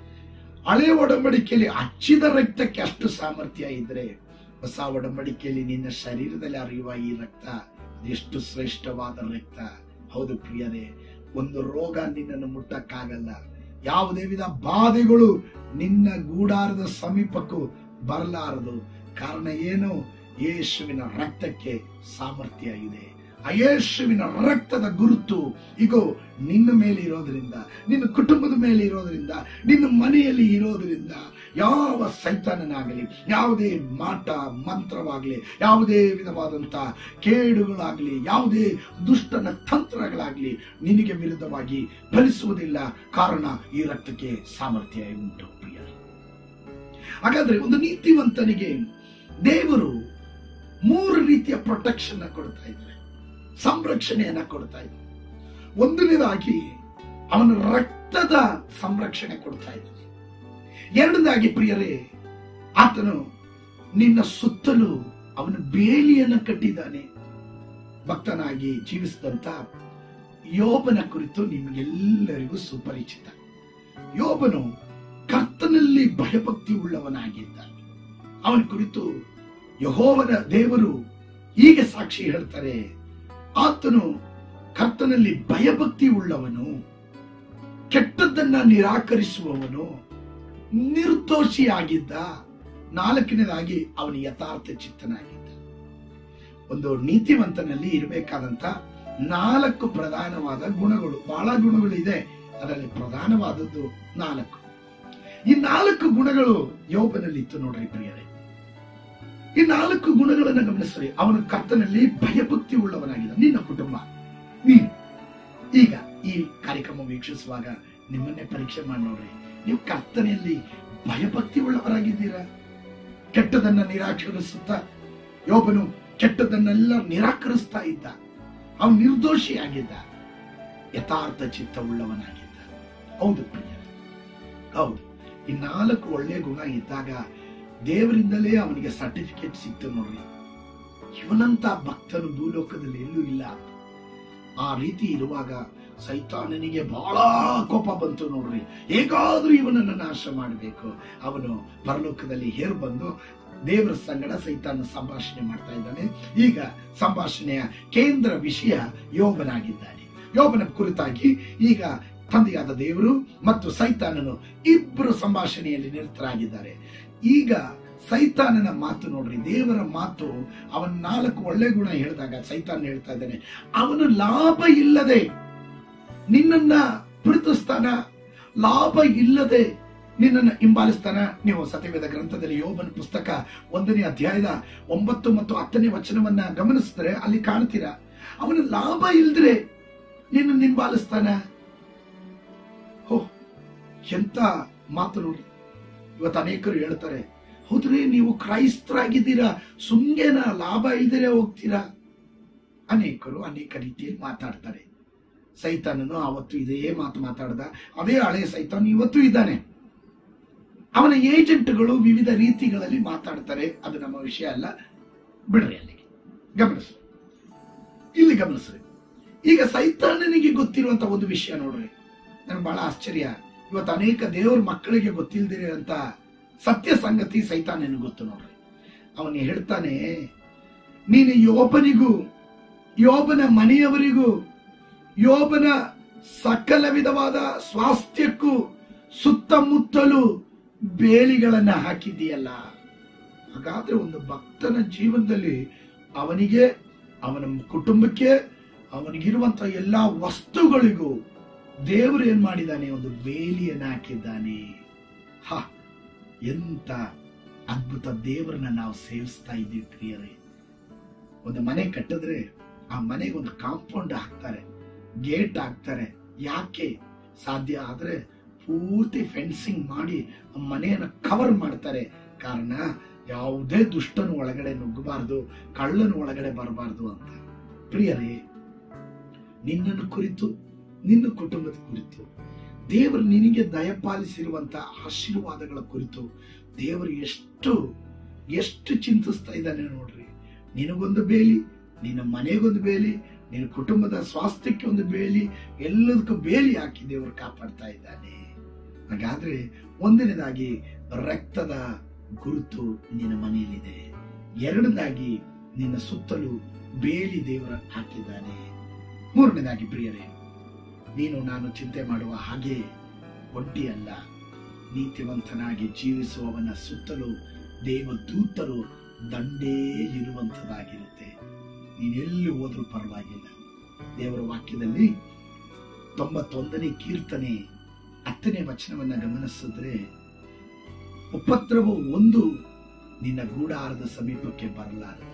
ಹಳೆ ಒಡಂಬಡಿಕೆಯಲ್ಲಿ ಹಚ್ಚಿದ ರಕ್ತಕ್ಕೆ ಅಷ್ಟು ಸಾಮರ್ಥ್ಯ ಇದ್ರೆ ಹೊಸ ಒಡಂಬಡಿಕೆಯಲ್ಲಿ ನಿನ್ನ ಶರೀರದಲ್ಲಿ ಹರಿಯುವ ಈ ರಕ್ತ ಎಷ್ಟು ಶ್ರೇಷ್ಠವಾದ ರಕ್ತ ಹೌದು ಪ್ರಿಯರೇ ಒಂದು ರೋಗ ನಿನ್ನನ್ನು ಮುಟ್ಟಕ್ಕಾಗಲ್ಲ ಯಾವುದೇ ವಿಧ ಬಾಧೆಗಳು ನಿನ್ನ ಗೂಡಾರದ ಸಮೀಪಕ್ಕೂ ಬರಲಾರದು ಕಾರಣ ಏನು ಯೇಸುವಿನ ರಕ್ತಕ್ಕೆ ಸಾಮರ್ಥ್ಯ ಇದೆ ಆ ಯೇಸುವಿನ ರಕ್ತದ ಗುರುತು ಇಗೋ ನಿನ್ನ ಮೇಲೆ ಇರೋದ್ರಿಂದ ನಿನ್ನ ಕುಟುಂಬದ ಮೇಲೆ ಇರೋದ್ರಿಂದ ನಿನ್ನ ಮನೆಯಲ್ಲಿ ಇರೋದ್ರಿಂದ ಯಾವ ಸೈತಾನನಾಗಲಿ ಯಾವುದೇ ಮಾಟ ಮಂತ್ರವಾಗಲಿ ಯಾವುದೇ ವಿಧವಾದಂತ ಕೇಡುಗಳಾಗಲಿ ಯಾವುದೇ ದುಷ್ಟನ ತಂತ್ರಗಳಾಗಲಿ ನಿನಗೆ ವಿರುದ್ಧವಾಗಿ ಫಲಿಸುವುದಿಲ್ಲ ಕಾರಣ ಈ ರಕ್ತಕ್ಕೆ ಸಾಮರ್ಥ್ಯ ಉಂಟು ಪ್ರಿಯ ಹಾಗಾದ್ರೆ ಒಂದು ನೀತಿವಂತನಿಗೆ ದೇವರು ಮೂರು ರೀತಿಯ ಪ್ರೊಟೆಕ್ಷನ್ ಕೊಡ್ತಾ ಇದ್ದಾರೆ ಸಂರಕ್ಷಣೆಯನ್ನ ಕೊಡ್ತಾ ಇದ್ದಾರೆ ಒಂದನೇದಾಗಿ ಅವನ ರಕ್ತದ ಸಂರಕ್ಷಣೆ ಕೊಡ್ತಾ ಇದ್ದಾನೆ ಎರಡನೇದಾಗಿ ಪ್ರಿಯರೇ ಆತನು ನಿನ್ನ ಸುತ್ತಲೂ ಅವನು ಬೇಲಿಯನ್ನು ಕಟ್ಟಿದ್ದಾನೆ ಭಕ್ತನಾಗಿ ಜೀವಿಸಿದಂತ ಯೋಬನ ಕುರಿತು ನಿಮಗೆಲ್ಲರಿಗೂ ಸುಪರಿಚಿತ ಯೋಬನು ಕರ್ತನಲ್ಲಿ ಭಯಭಕ್ತಿ ಉಳ್ಳವನಾಗಿದ್ದ ಅವನ ಕುರಿತು ಯಹೋವನ ದೇವರು ಹೀಗೆ ಸಾಕ್ಷಿ ಹೇಳ್ತಾರೆ ಆತನು ಕರ್ತನಲ್ಲಿ ಭಯಭಕ್ತಿ ಉಳ್ಳವನು ಕೆಟ್ಟದ್ದನ್ನ ನಿರಾಕರಿಸುವವನು ನಿರ್ದೋಷಿಯಾಗಿದ್ದ ನಾಲ್ಕನೇದಾಗಿ ಅವನು ಯಥಾರ್ಥ ಚಿತ್ತನಾಗಿದ್ದ ಒಂದು ನೀತಿವಂತನಲ್ಲಿ ಇರಬೇಕಾದಂತ ನಾಲ್ಕು ಪ್ರಧಾನವಾದ ಗುಣಗಳು ಬಹಳ ಗುಣಗಳು ಇದೆ ಅದರಲ್ಲಿ ಪ್ರಧಾನವಾದದ್ದು ನಾಲ್ಕು ಈ ನಾಲ್ಕು ಗುಣಗಳು ಯೋಬನಲ್ಲಿ ಇತ್ತು ನೋಡ್ರಿ ಪ್ರಿಯರೇ ಈ ನಾಲ್ಕು ಗುಣಗಳನ್ನು ಗಮನಿಸ್ರಿ ಅವನು ಕರ್ತನಲ್ಲಿ ಭಯಭಕ್ತಿ ಉಳ್ಳವನಾಗಿದ್ದ ನಿನ್ನ ಕುಟುಂಬ ನೀನು ಈಗ ಈ ಕಾರ್ಯಕ್ರಮ ವೀಕ್ಷಿಸುವಾಗ ನಿಮ್ಮನ್ನೇ ಪರೀಕ್ಷೆ ಮಾಡಿ ನೋಡ್ರಿ ನೀವು ಕರ್ತನೆಯಲ್ಲಿ ಭಯಭಕ್ತಿ ಉಳ್ಳವರಾಗಿದ್ದೀರಾ ಕೆಟ್ಟದನ್ನ ನಿರಾಕರಿಸುತ್ತಾ ಯೋಬನು ಕೆಟ್ಟದನ್ನೆಲ್ಲ ನಿರಾಕರಿಸ್ತಾ ಇದ್ದ ಅವನು ನಿರ್ದೋಷಿಯಾಗಿದ್ದ ಯಥಾರ್ಥ ಚಿತ್ತ ಉಳ್ಳವನಾಗಿದ್ದ ಹೌದು ಪ್ರಿಯ ಹೌದು ಈ ನಾಲ್ಕು ಒಳ್ಳೆಯ ಗುಣ ಇದ್ದಾಗ ದೇವರಿಂದಲೇ ಅವನಿಗೆ ಸರ್ಟಿಫಿಕೇಟ್ ಸಿಕ್ತು ನೋಡ್ರಿ ಇವನಂತ ಭಕ್ತನು ಭೂಲೋಕದಲ್ಲಿ ಎಲ್ಲೂ ಇಲ್ಲ ಅಂತ ಆ ರೀತಿ ಇರುವಾಗ ಸೈತಾನನಿಗೆ ಬಹಳ ಕೋಪ ಬಂತು ನೋಡ್ರಿ ಹೇಗಾದ್ರೂ ಇವನನ್ನ ನಾಶ ಮಾಡಬೇಕು ಅವನು ಪರಲೋಕದಲ್ಲಿ ಹೇರ್ ಬಂದು ದೇವರ ಸಂಗಡ ಸೈತಾನ ಸಂಭಾಷಣೆ ಮಾಡ್ತಾ ಇದ್ದಾನೆ ಈಗ ಸಂಭಾಷಣೆಯ ಕೇಂದ್ರ ವಿಷಯ ಯೋಬನಾಗಿದ್ದಾನೆ ಯೋಬನ ಕುರಿತಾಗಿ ಈಗ ತಂದೆಯಾದ ದೇವರು ಮತ್ತು ಸೈತಾನನು ಇಬ್ಬರು ಸಂಭಾಷಣೆಯಲ್ಲಿ ನಿರತರಾಗಿದ್ದಾರೆ ಈಗ ಸೈತಾನನ ಮಾತು ನೋಡ್ರಿ ದೇವರ ಮಾತು ಅವನ ನಾಲ್ಕು ಒಳ್ಳೆ ಗುಣ ಹೇಳಿದಾಗ ಸೈತಾನ ಹೇಳ್ತಾ ಇದ್ದಾನೆ ಅವನು ಲಾಭ ಇಲ್ಲದೆ ನಿನ್ನನ್ನ ಪ್ರೀತಿಸ್ತಾನ ಲಾಭ ಇಲ್ಲದೆ ನಿನ್ನನ್ನು ಹಿಂಬಾಲಿಸ್ತಾನ ನೀವು ಸತ್ಯವೇದ ಗ್ರಂಥದಲ್ಲಿ ಯೋಬನ ಪುಸ್ತಕ ಒಂದನೇ ಅಧ್ಯಾಯದ ಒಂಬತ್ತು ಮತ್ತು ಹತ್ತನೇ ವಚನವನ್ನ ಗಮನಿಸಿದ್ರೆ ಅಲ್ಲಿ ಕಾಣ್ತೀರಾ ಅವನ ಲಾಭ ಇಲ್ದ್ರೆ ನಿನ್ನ ಹಿಂಬಾಲಿಸ್ತಾನ ಹೋ ಎಂತ ಮಾತು ನೋಡಿ ಇವತ್ತು ಅನೇಕರು ಹೇಳ್ತಾರೆ ಹೌದ್ರಿ ನೀವು ಕ್ರೈಸ್ತರಾಗಿದ್ದೀರಾ ಸುಮ್ಗೆನ ಲಾಭ ಇಲ್ದಿರೇ ಹೋಗ್ತೀರಾ ಅನೇಕರು ಅನೇಕ ರೀತಿಯಲ್ಲಿ ಮಾತಾಡ್ತಾರೆ ಸೈತಾನನು ಅವತ್ತು ಇದೇ ಮಾತು ಮಾತಾಡ್ದ ಅದೇ ಹಳೆ ಸೈತಾನ್ ಇವತ್ತು ಇದ್ದಾನೆ ಅವನ ಏಜೆಂಟ್ಗಳು ವಿವಿಧ ರೀತಿಗಳಲ್ಲಿ ಮಾತಾಡ್ತಾರೆ ಅದು ನಮ್ಮ ವಿಷಯ ಅಲ್ಲ ಬಿಡ್ರಿ ಅಲ್ಲಿಗೆ ಗಮನಿಸ್ರಿ ಇಲ್ಲಿ ಗಮನಿಸ್ರಿ ಈಗ ಸೈತಾನನಿಗೆ ಗೊತ್ತಿರುವಂತ ಒಂದು ವಿಷಯ ನೋಡ್ರಿ ನನ್ಗೆ ಬಹಳ ಆಶ್ಚರ್ಯ ಇವತ್ತು ಅನೇಕ ದೇವ್ರ ಮಕ್ಕಳಿಗೆ ಗೊತ್ತಿಲ್ದಿರಂತ ಸತ್ಯ ಸಂಗತಿ ಸೈತಾನನಿಗೆ ಗೊತ್ತು ನೋಡ್ರಿ ಅವನು ಹೇಳ್ತಾನೆ ನೀನು ಯೋಬನಿಗೂ ಯೋಬನ ಮನೆಯವರಿಗೂ ಯೋಬನ ಸಕಲ ವಿಧವಾದ ಸ್ವಾಸ್ಥ್ಯಕ್ಕೂ ಸುತ್ತಮುತ್ತಲು ಬೇಲಿಗಳನ್ನ ಹಾಕಿದೆಯಲ್ಲ ಹಾಗಾದ್ರೆ ಒಂದು ಭಕ್ತನ ಜೀವನದಲ್ಲಿ ಅವನಿಗೆ ಅವನ ಕುಟುಂಬಕ್ಕೆ ಅವನಿಗಿರುವಂತ ಎಲ್ಲಾ ವಸ್ತುಗಳಿಗೂ ದೇವರು ಏನ್ ಮಾಡಿದ್ದಾನೆ ಒಂದು ಬೇಲಿಯನ್ನ ಹಾಕಿದ್ದಾನೆ ಹ ಎಂತ ಅದ್ಭುತ ದೇವರನ್ನ ನಾವು ಸೇವಿಸ್ತಾ ಇದ್ದೀವಿ ಪ್ರಿಯರೇ ಒಂದು ಮನೆ ಕಟ್ಟಿದ್ರೆ ಆ ಮನೆಗೆ ಒಂದು ಕಾಂಪೌಂಡ್ ಹಾಕ್ತಾರೆ ಗೇಟ್ ಹಾಕ್ತಾರೆ ಯಾಕೆ ಸಾಧ್ಯ ಆದ್ರೆ ಪೂರ್ತಿ ಫೆನ್ಸಿಂಗ್ ಮಾಡಿ ಆ ಮನೆಯನ್ನ ಕವರ್ ಮಾಡ್ತಾರೆ ಕಾರಣ ಯಾವುದೇ ದುಷ್ಟನು ಒಳಗಡೆ ನುಗ್ಗಬಾರದು ಕಳ್ಳನು ಒಳಗಡೆ ಬರಬಾರದು ಅಂತ ಪ್ರಿಯರೇ ನಿನ್ನನ್ನು ಕುರಿತು ನಿನ್ನ ಕುಟುಂಬದ ಕುರಿತು ದೇವರು ನಿನಗೆ ದಯಪಾಲಿಸಿರುವಂತ ಆಶೀರ್ವಾದಗಳ ಕುರಿತು ದೇವರು ಎಷ್ಟು ಎಷ್ಟು ಚಿಂತಿಸ್ತಾ ಇದ್ದಾನೆ ನೋಡ್ರಿ ನಿನಗೊಂದು ಬೇಲಿ ನಿನ್ನ ಮನೆಗೊಂದು ಬೇಲಿ ನಿನ್ನ ಕುಟುಂಬದ ಸ್ವಾಸ್ಥ್ಯಕ್ಕೆ ಒಂದು ಬೇಲಿ ಎಲ್ಲದಕ್ಕೂ ಬೇಲಿ ಹಾಕಿ ದೇವರು ಕಾಪಾಡ್ತಾ ಇದ್ದಾನೆ ಹಾಗಾದ್ರೆ ಒಂದನೇದಾಗಿ ರಕ್ತದ ಗುರುತು ನಿನ್ನ ಮನೆಯಲ್ಲಿದೆ ಎರಡನೇದಾಗಿ ನಿನ್ನ ಸುತ್ತಲೂ ಬೇಲಿ ದೇವರ ಹಾಕಿದ್ದಾನೆ ಮೂರನೇದಾಗಿ ಪ್ರಿಯರೇ ನೀನು ನಾನು ಚಿಂತೆ ಮಾಡುವ ಹಾಗೆ ಒಂಟಿ ಅಲ್ಲ ನೀತಿವಂತನಾಗಿ ಜೀವಿಸುವವನ ಸುತ್ತಲೂ ದೇವದೂತರು ದಂಡೇ ಇರುವಂತದಾಗಿರುತ್ತೆ ನೀನೆಲ್ಲಿ ಹೋದ್ರೂ ಪರವಾಗಿಲ್ಲ ದೇವರ ವಾಕ್ಯದಲ್ಲಿ ತೊಂಬತ್ತೊಂದನೇ ಕೀರ್ತನೆ ಹತ್ತನೇ ವಚನವನ್ನ ಗಮನಿಸಿದ್ರೆ ಉಪದ್ರವ ಒಂದು ನಿನ್ನ ಗೂಡಾರದ ಸಮೀಪಕ್ಕೆ ಬರಲಾರದು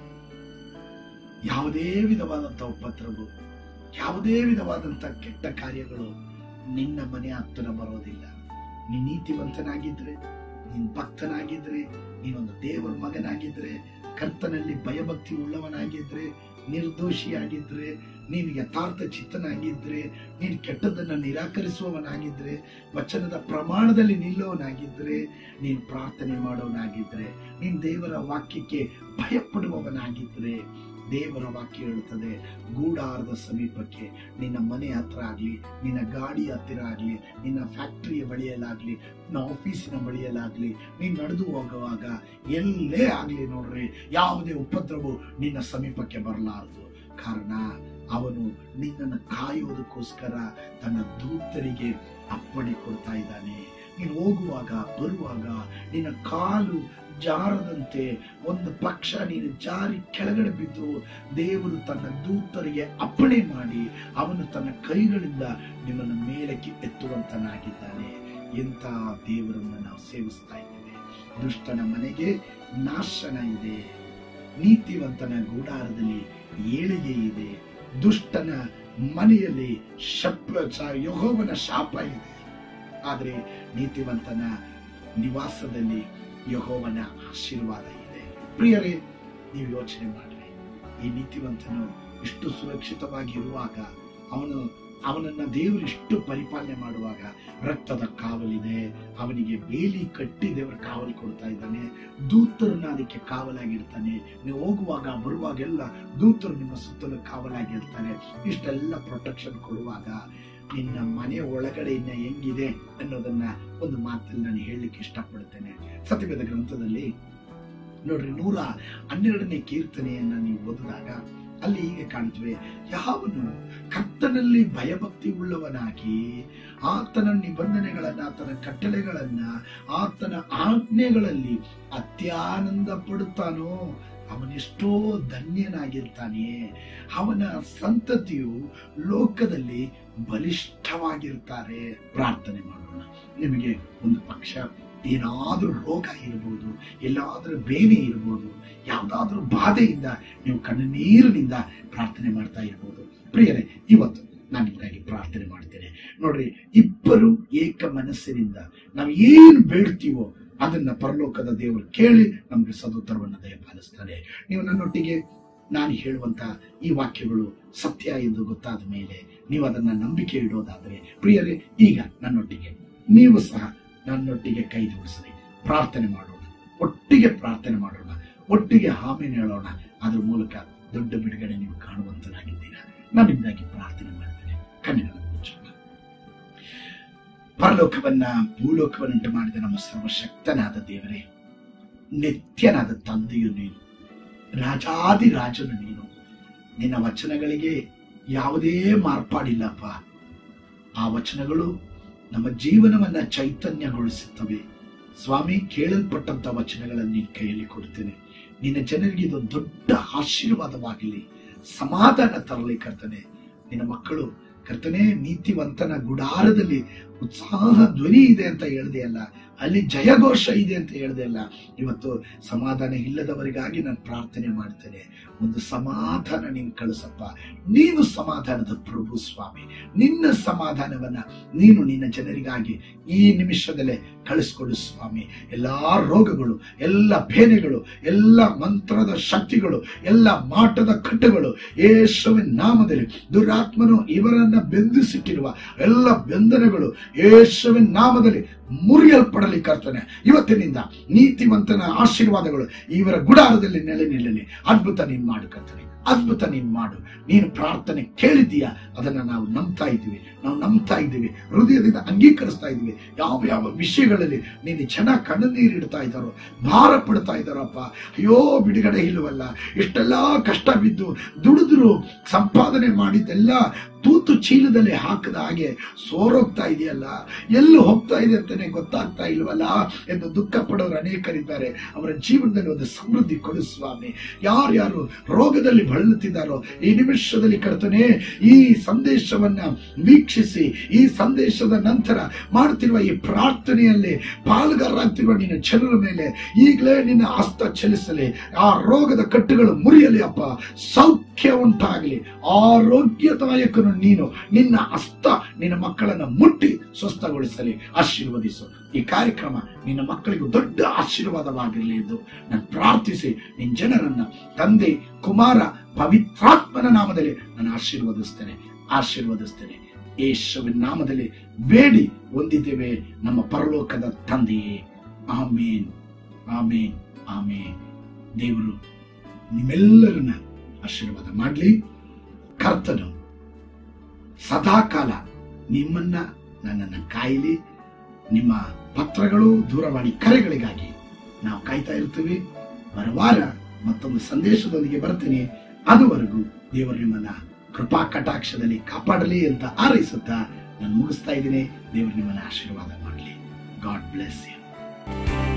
ಯಾವುದೇ ವಿಧವಾದಂತ ಉಪದ್ರವ ಯಾವುದೇ ವಿಧವಾದಂತ ಕೆಟ್ಟ ಕಾರ್ಯಗಳು ನಿನ್ನ ಮನೆ ಹತ್ತಿರ ಬರೋದಿಲ್ಲ ನೀನ್ ನೀತಿವಂತನಾಗಿದ್ರೆ ನೀನ್ ಭಕ್ತನಾಗಿದ್ರೆ ನೀನೊಂದು ದೇವರ ಮಗನಾಗಿದ್ರೆ ಕರ್ತನಲ್ಲಿ ಭಯಭಕ್ತಿ ಉಳ್ಳವನಾಗಿದ್ರೆ ನಿರ್ದೋಷಿಯಾಗಿದ್ರೆ ನೀನು ಯಥಾರ್ಥ ಚಿತ್ತನಾಗಿದ್ರೆ ನೀನು ಕೆಟ್ಟದನ್ನ ನಿರಾಕರಿಸುವವನಾಗಿದ್ರೆ ವಚನದ ಪ್ರಮಾಣದಲ್ಲಿ ನಿಲ್ಲುವವನಾಗಿದ್ರೆ ನೀನು ಪ್ರಾರ್ಥನೆ ಮಾಡೋನಾಗಿದ್ರೆ ನೀನು ದೇವರ ವಾಕ್ಯಕ್ಕೆ ಭಯಪಡುವವನಾಗಿದ್ರೆ ದೇವರ ವಾಕ್ಯ ಹೇಳುತ್ತದೆ ಗೂಡಾರದ ಸಮೀಪಕ್ಕೆ ನಿನ್ನ ಮನೆ ಹತ್ರ ಆಗ್ಲಿ ನಿನ್ನ ಗಾಡಿ ಹತ್ತಿರ ಆಗ್ಲಿ ನಿನ್ನ ಫ್ಯಾಕ್ಟರಿಯ ಬಳಿಯಲ್ಲಾಗ್ಲಿ ನಿನ್ನ ಆಫೀಸಿನ ಬಳಿಯಲ್ಲಾಗ್ಲಿ ನೀನ್ ನಡೆದು ಹೋಗುವಾಗ ಎಲ್ಲೇ ಆಗ್ಲಿ ನೋಡ್ರಿ ಯಾವುದೇ ಉಪದ್ರವು ನಿನ್ನ ಸಮೀಪಕ್ಕೆ ಬರಲಾರದು ಕಾರಣ ಅವನು ನಿನ್ನನ್ನು ಕಾಯುವುದಕ್ಕೋಸ್ಕರ ತನ್ನ ದೂತರಿಗೆ ಅಪ್ಪಣೆ ಕೊಡ್ತಾ ಇದ್ದಾನೆ ನೀನು ಹೋಗುವಾಗ ಬರುವಾಗ ನಿನ್ನ ಕಾಲು ಜಾರದಂತೆ ಒಂದು ಪಕ್ಷ ನೀನು ಜಾರಿ ಕೆಳಗಡೆ ಬಿದ್ದು ದೇವರು ತನ್ನ ದೂತರಿಗೆ ಅಪ್ಪಣೆ ಮಾಡಿ ಅವನು ತನ್ನ ಕೈಗಳಿಂದ ನಿನ್ನನ್ನು ಮೇಲಕ್ಕೆ ಎತ್ತುವಂತನಾಗಿದ್ದಾನೆ ಎಂತ ದೇವರನ್ನು ನಾವು ಸೇವಿಸ್ತಾ ಇದ್ದೇವೆ ದುಷ್ಟನ ಮನೆಗೆ ನಾಶನ ಇದೆ ನೀತಿವಂತನ ಗೂಡಾರದಲ್ಲಿ ಏಳಿಗೆ ಇದೆ ದುಷ್ಟನ ಮನೆಯಲ್ಲಿ ಶಪ್ ಯಹೋವನ ಶಾಪ ಇದೆ ಆದರೆ ನೀತಿವಂತನ ನಿವಾಸದಲ್ಲಿ ಯಹೋವನ ಆಶೀರ್ವಾದ ಇದೆ ಪ್ರಿಯರೇ ನೀವು ಯೋಚನೆ ಮಾಡ್ರಿ ಈ ನೀತಿವಂತನು ಇಷ್ಟು ಸುರಕ್ಷಿತವಾಗಿ ಇರುವಾಗ ಅವನು ಅವನನ್ನ ದೇವರು ಇಷ್ಟು ಪರಿಪಾಲನೆ ಮಾಡುವಾಗ ರಕ್ತದ ಕಾವಲಿದೆ ಅವನಿಗೆ ಬೇಲಿ ಕಟ್ಟಿ ದೇವರು ಕಾವಲು ಕೊಡ್ತಾ ಇದ್ದಾನೆ ದೂತರನ್ನ ಅದಕ್ಕೆ ಕಾವಲಾಗಿರ್ತಾನೆ ನೀವು ಹೋಗುವಾಗ ಬರುವಾಗೆಲ್ಲ ದೂತರು ನಿಮ್ಮ ಸುತ್ತಲೂ ಕಾವಲಾಗಿರ್ತಾರೆ ಇಷ್ಟೆಲ್ಲ ಪ್ರೊಟೆಕ್ಷನ್ ಕೊಡುವಾಗ ನಿನ್ನ ಮನೆ ಒಳಗಡೆ ಇನ್ನ ಹೆಂಗಿದೆ ಅನ್ನೋದನ್ನ ಒಂದು ಮಾತಲ್ಲಿ ನಾನು ಹೇಳಲಿಕ್ಕೆ ಇಷ್ಟಪಡ್ತೇನೆ ಸತ್ಯವೇದ ಗ್ರಂಥದಲ್ಲಿ ನೋಡ್ರಿ ನೂರ ಹನ್ನೆರಡನೇ ಕೀರ್ತನೆಯನ್ನ ನೀವು ಓದಿದಾಗ ಅಲ್ಲಿ ಹೀಗೆ ಕಾಣ್ತವೆ ಯಾವನು ಕರ್ತನಲ್ಲಿ ಭಯಭಕ್ತಿ ಉಳ್ಳವನಾಗಿ ಆತನ ನಿಬಂಧನೆಗಳನ್ನ ಆತನ ಕಟ್ಟಳೆಗಳನ್ನ ಆತನ ಆಜ್ಞೆಗಳಲ್ಲಿ ಅತ್ಯಾನಂದ ಪಡುತ್ತಾನೋ ಅವನೆಷ್ಟೋ ಧನ್ಯನಾಗಿರ್ತಾನೆ ಅವನ ಸಂತತಿಯು ಲೋಕದಲ್ಲಿ ಬಲಿಷ್ಠವಾಗಿರ್ತಾರೆ ಪ್ರಾರ್ಥನೆ ಮಾಡೋಣ ನಿಮಗೆ ಒಂದು ಪಕ್ಷ ಏನಾದ್ರೂ ರೋಗ ಇರ್ಬೋದು ಎಲ್ಲಾದ್ರೂ ಬೇನೆ ಇರ್ಬೋದು ಯಾವ್ದಾದ್ರೂ ಬಾಧೆಯಿಂದ ನೀವು ಕಣ್ಣುನೀರಿನಿಂದ ಪ್ರಾರ್ಥನೆ ಮಾಡ್ತಾ ಇರ್ಬೋದು ಪ್ರಿಯರೇ ಇವತ್ತು ನಾನು ನಿಮಗಾಗಿ ಪ್ರಾರ್ಥನೆ ಮಾಡ್ತೇನೆ ನೋಡ್ರಿ ಇಬ್ಬರು ಏಕ ಮನಸ್ಸಿನಿಂದ ನಾವು ಏನು ಬೇಡ್ತೀವೋ ಅದನ್ನ ಪರಲೋಕದ ದೇವರು ಕೇಳಿ ನಮ್ಗೆ ಸದುತ್ತರವನ್ನು ದಯಪಾಲಿಸ್ತಾರೆ ನೀವು ನನ್ನೊಟ್ಟಿಗೆ ನಾನು ಹೇಳುವಂತ ಈ ವಾಕ್ಯಗಳು ಸತ್ಯ ಎಂದು ಗೊತ್ತಾದ ಮೇಲೆ ನೀವು ಅದನ್ನ ನಂಬಿಕೆ ಇಡೋದಾದ್ರೆ ಪ್ರಿಯರೇ ಈಗ ನನ್ನೊಟ್ಟಿಗೆ ನೀವು ಸಹ ನನ್ನೊಟ್ಟಿಗೆ ಕೈ ಜೋಡಿಸ್ರಿ ಪ್ರಾರ್ಥನೆ ಮಾಡೋಣ ಒಟ್ಟಿಗೆ ಪ್ರಾರ್ಥನೆ ಮಾಡೋಣ ಒಟ್ಟಿಗೆ ಹಾಮೇನೆ ಹೇಳೋಣ ಅದ್ರ ಮೂಲಕ ದೊಡ್ಡ ಬಿಡುಗಡೆ ನೀವು ಕಾಣುವಂತರಾಗಿದ್ದೀರಾ ನಾನು ನಿಮ್ದಾಗಿ ಪ್ರಾರ್ಥನೆ ಮಾಡ್ತೇನೆ ಕಣ್ಣುಗಳನ್ನು ಮುಚ್ಚೋಣ ಪರಲೋಕವನ್ನ ಭೂಲೋಕವನ್ನುಂಟು ಮಾಡಿದ ನಮ್ಮ ಸರ್ವಶಕ್ತನಾದ ದೇವರೇ ನಿತ್ಯನಾದ ತಂದೆಯು ನೀನು ರಾಜಾದಿ ರಾಜನು ನೀನು ನಿನ್ನ ವಚನಗಳಿಗೆ ಯಾವುದೇ ಮಾರ್ಪಾಡಿಲ್ಲಪ್ಪ ಆ ವಚನಗಳು ನಮ್ಮ ಜೀವನವನ್ನ ಚೈತನ್ಯಗೊಳಿಸುತ್ತವೆ ಸ್ವಾಮಿ ಕೇಳಲ್ಪಟ್ಟಂತ ವಚನಗಳನ್ನು ನಿನ್ನ ಕೈಯಲ್ಲಿ ಕೊಡ್ತೇನೆ ನಿನ್ನ ಜನರಿಗೆ ಇದು ದೊಡ್ಡ ಆಶೀರ್ವಾದವಾಗಲಿ ಸಮಾಧಾನ ತರಲಿ ಕರ್ತನೆ ನಿನ್ನ ಮಕ್ಕಳು ಕರ್ತನೆ ನೀತಿವಂತನ ಗುಡಾರದಲ್ಲಿ ಉತ್ಸಾಹ ಧ್ವನಿ ಇದೆ ಅಂತ ಹೇಳ್ದೆ ಅಲ್ಲ ಅಲ್ಲಿ ಜಯಘೋಷ ಇದೆ ಅಂತ ಹೇಳ್ದೆ ಅಲ್ಲ ಇವತ್ತು ಸಮಾಧಾನ ಇಲ್ಲದವರಿಗಾಗಿ ನಾನು ಪ್ರಾರ್ಥನೆ ಮಾಡ್ತೇನೆ ಒಂದು ಸಮಾಧಾನ ನೀನು ಕಳಿಸಪ್ಪ ನೀನು ಸಮಾಧಾನದ ಪ್ರಭು ಸ್ವಾಮಿ ನಿನ್ನ ಸಮಾಧಾನವನ್ನ ನೀನು ನಿನ್ನ ಜನರಿಗಾಗಿ ಈ ನಿಮಿಷದಲ್ಲೇ ಕಳಿಸ್ಕೊಡು ಸ್ವಾಮಿ ಎಲ್ಲಾ ರೋಗಗಳು ಎಲ್ಲ ಬೇನೆಗಳು ಎಲ್ಲ ಮಂತ್ರದ ಶಕ್ತಿಗಳು ಎಲ್ಲ ಮಾಟದ ಕಟ್ಟುಗಳು ಯೇಸುವಿನ ನಾಮದಲ್ಲಿ ದುರಾತ್ಮನು ಇವರನ್ನ ಬೆಂದಿಸಿಟ್ಟಿರುವ ಎಲ್ಲ ಬಂಧನಗಳು ಯೇಸುವಿನ ನಾಮದಲ್ಲಿ ಮುರಿಯಲ್ಪಡಲಿ ಕರ್ತನೆ ಇವತ್ತಿನಿಂದ ನೀತಿವಂತನ ಆಶೀರ್ವಾದಗಳು ಇವರ ಗುಡಾರದಲ್ಲಿ ನೆಲೆ ನಿಲ್ಲಲಿ ಅದ್ಭುತ ನೀನು ಮಾಡು ಕರ್ತನೆ ಅದ್ಭುತ ನೀನು ಮಾಡು ನೀನು ಪ್ರಾರ್ಥನೆ ಕೇಳಿದ್ದೀಯಾ ಅದನ್ನ ನಾವು ನಂಬ್ತಾ ಇದ್ದೀವಿ ನಾವು ನಂಬ್ತಾ ಇದ್ದೀವಿ ಹೃದಯದಿಂದ ಅಂಗೀಕರಿಸ್ತಾ ಇದ್ದೀವಿ ಯಾವ ಯಾವ ವಿಷಯಗಳಲ್ಲಿ ನೀನು ಜನ ಕಣ್ಣುನೀರು ಇಡ್ತಾ ಇದ್ದಾರೋ ಭಾರ ಪಡ್ತಾ ಇದ್ದಾರಪ್ಪ ಅಯ್ಯೋ ಬಿಡುಗಡೆ ಇಲ್ಲವಲ್ಲ ಇಷ್ಟೆಲ್ಲ ಕಷ್ಟ ಬಿದ್ದು ದುಡಿದ್ರು ಸಂಪಾದನೆ ಮಾಡಿದ್ದೆಲ್ಲ ತೂತು ಚೀಲದಲ್ಲಿ ಹಾಕದ ಹಾಗೆ ಸೋರೋಗ್ತಾ ಇದೆಯಲ್ಲ ಎಲ್ಲಿ ಹೋಗ್ತಾ ಇದೆ ಅಂತಾನೆ ಗೊತ್ತಾಗ್ತಾ ಇಲ್ವಲ್ಲ ಎಂದು ದುಃಖ ಪಡೋರು ಅನೇಕರಿದ್ದಾರೆ ಅವರ ಜೀವನದಲ್ಲಿ ಒಂದು ಸಮೃದ್ಧಿ ಕೊಡು ಸ್ವಾಮಿ ಯಾರ್ಯಾರು ರೋಗದಲ್ಲಿ ಬಳಲುತ್ತಿದ್ದಾರೋ ಈ ನಿಮಿಷದಲ್ಲಿ ಕರ್ತನೆ ಈ ಸಂದೇಶವನ್ನ ವೀಕ್ಷಿಸಿ ಈ ಸಂದೇಶದ ನಂತರ ಮಾಡುತ್ತಿರುವ ಈ ಪ್ರಾರ್ಥನೆಯಲ್ಲಿ ಪಾಲುಗಾರರಾಗ್ತಿರುವ ನಿನ್ನ ಜನರ ಮೇಲೆ ಈಗಲೇ ನಿನ್ನ ಹಸ್ತ ಚಲಿಸಲಿ ಆ ರೋಗದ ಕಟ್ಟುಗಳು ಮುರಿಯಲಿ ಅಪ್ಪ ಸೌಖ್ಯ ಉಂಟಾಗಲಿ ಆರೋಗ್ಯದಾಯಕನು ನೀನು ನಿನ್ನ ಹಸ್ತ ನಿನ್ನ ಮಕ್ಕಳನ್ನ ಮುಟ್ಟಿ ಸ್ವಸ್ಥಗೊಳಿಸಲಿ ಆಶೀರ್ವದಿಸು ಈ ಕಾರ್ಯಕ್ರಮ ನಿನ್ನ ಮಕ್ಕಳಿಗೂ ದೊಡ್ಡ ಆಶೀರ್ವಾದವಾಗಿರಲಿ ಎಂದು ನಾನು ಪ್ರಾರ್ಥಿಸಿ ನಿನ್ನ ಜನರನ್ನ ತಂದೆ ಕುಮಾರ ಪವಿತ್ರಾತ್ಮನ ನಾಮದಲ್ಲಿ ನಾನು ಆಶೀರ್ವದಿಸ್ತೇನೆ ಆಶೀರ್ವದಿಸ್ತೇನೆ ಯೇಸುವಿನ ನಾಮದಲ್ಲಿ ಬೇಡಿ ಹೊಂದಿದ್ದೇವೆ ನಮ್ಮ ಪರಲೋಕದ ತಂದೆಯೇ ಆಮೇನ್ ಆಮೇನ್ ಆಮೇನ್ ದೇವರು ನಿಮ್ಮೆಲ್ಲರನ್ನ ಆಶೀರ್ವಾದ ಮಾಡಲಿ ಕರ್ತನು ಸದಾಕಾಲ ನಿಮ್ಮನ್ನ ನನ್ನನ್ನು ಕಾಯಲಿ ನಿಮ್ಮ ಪತ್ರಗಳು ದೂರವಾಣಿ ಕರೆಗಳಿಗಾಗಿ ನಾವು ಕಾಯ್ತಾ ಇರ್ತೀವಿ ಬರವಾರ ಮತ್ತೊಂದು ಸಂದೇಶದೊಂದಿಗೆ ಬರ್ತೀನಿ ಅದುವರೆಗೂ ದೇವರು ನಿಮ್ಮನ್ನ ಕೃಪಾ ಕಟಾಕ್ಷದಲ್ಲಿ ಕಾಪಾಡಲಿ ಅಂತ ಹಾರೈಸುತ್ತಾ ನಾನು ಮುಗಿಸ್ತಾ ಇದ್ದೀನಿ ದೇವರು ನಿಮ್ಮನ್ನ ಆಶೀರ್ವಾದ ಮಾಡಲಿ ಗಾಡ್ ಬ್ಲೆಸ್ ಯು